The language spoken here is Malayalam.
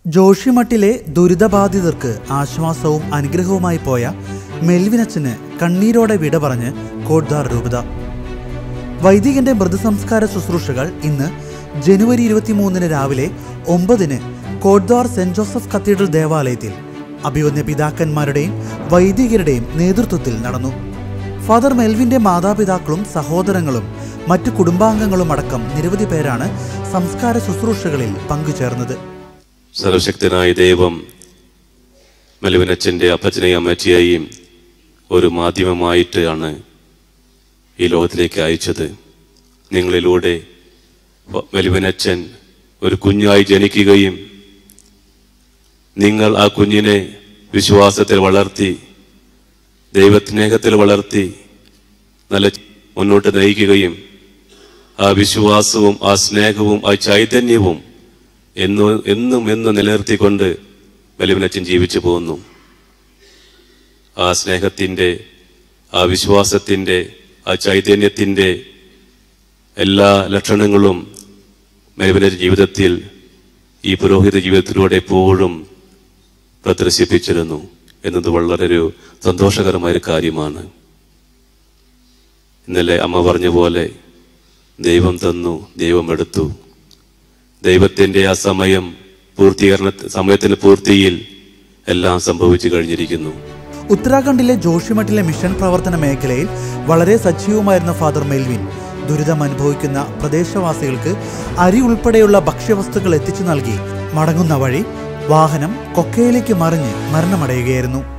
ജോഷിമട്ടിലെ ദുരിതബാധിതർക്ക് ആശ്വാസവും അനുഗ്രഹവുമായി പോയ മെൽവിനച്ചന് കണ്ണീരോടെ വിട പറഞ്ഞ് കോട്ദാർ രൂപത വൈദികന്റെ മൃതസംസ്കാര ശുശ്രൂഷകൾ ഇന്ന് ജനുവരി ഇരുപത്തിമൂന്നിന് രാവിലെ ഒമ്പതിന് കോട്ദ്വാർ സെന്റ് ജോസഫ് കത്തീഡ്രൽ ദേവാലയത്തിൽ അഭിവന്യ പിതാക്കന്മാരുടെയും വൈദികരുടെയും നേതൃത്വത്തിൽ നടന്നു ഫാദർ മെൽവിന്റെ മാതാപിതാക്കളും സഹോദരങ്ങളും മറ്റു കുടുംബാംഗങ്ങളും അടക്കം നിരവധി പേരാണ് സംസ്കാര ശുശ്രൂഷകളിൽ പങ്കുചേർന്നത് സർവശക്തനായ ദൈവം മെലുവിനച്ഛൻ്റെ അപ്പച്ചനെയും അമ്മച്ചിയെയും ഒരു മാധ്യമമായിട്ടാണ് ഈ ലോകത്തിലേക്ക് അയച്ചത് നിങ്ങളിലൂടെ മെലുവിനച്ഛൻ ഒരു കുഞ്ഞായി ജനിക്കുകയും നിങ്ങൾ ആ കുഞ്ഞിനെ വിശ്വാസത്തിൽ വളർത്തി ദൈവസ്നേഹത്തിൽ വളർത്തി നല്ല മുന്നോട്ട് നയിക്കുകയും ആ വിശ്വാസവും ആ സ്നേഹവും ആ ചൈതന്യവും എന്നു എന്നും എന്നും നിലനിർത്തിക്കൊണ്ട് ബലിവിനച്ചൻ ജീവിച്ചു പോകുന്നു ആ സ്നേഹത്തിൻ്റെ ആ വിശ്വാസത്തിൻ്റെ ആ ചൈതന്യത്തിൻ്റെ എല്ലാ ലക്ഷണങ്ങളും മെലുവിനച്ച ജീവിതത്തിൽ ഈ പുരോഹിത ജീവിതത്തിലൂടെ എപ്പോഴും പ്രദർശിപ്പിച്ചിരുന്നു എന്നത് വളരെ ഒരു സന്തോഷകരമായ ഒരു കാര്യമാണ് ഇന്നലെ അമ്മ പറഞ്ഞ പോലെ ദൈവം തന്നു ദൈവം എടുത്തു ദൈവത്തിന്റെ ആ സമയം പൂർത്തീകരണ സമയത്തിന് പൂർത്തിയിൽ എല്ലാം സംഭവിച്ചു കഴിഞ്ഞിരിക്കുന്നു ഉത്തരാഖണ്ഡിലെ ജോഷിമഠിലെ മിഷൻ പ്രവർത്തന മേഖലയിൽ വളരെ സജീവമായിരുന്ന ഫാദർ മെൽവിൻ ദുരിതം അനുഭവിക്കുന്ന പ്രദേശവാസികൾക്ക് അരി ഉൾപ്പെടെയുള്ള ഭക്ഷ്യവസ്തുക്കൾ എത്തിച്ചു നൽകി മടങ്ങുന്ന വഴി വാഹനം കൊക്കയിലേക്ക് മറിഞ്ഞ് മരണമടയുകയായിരുന്നു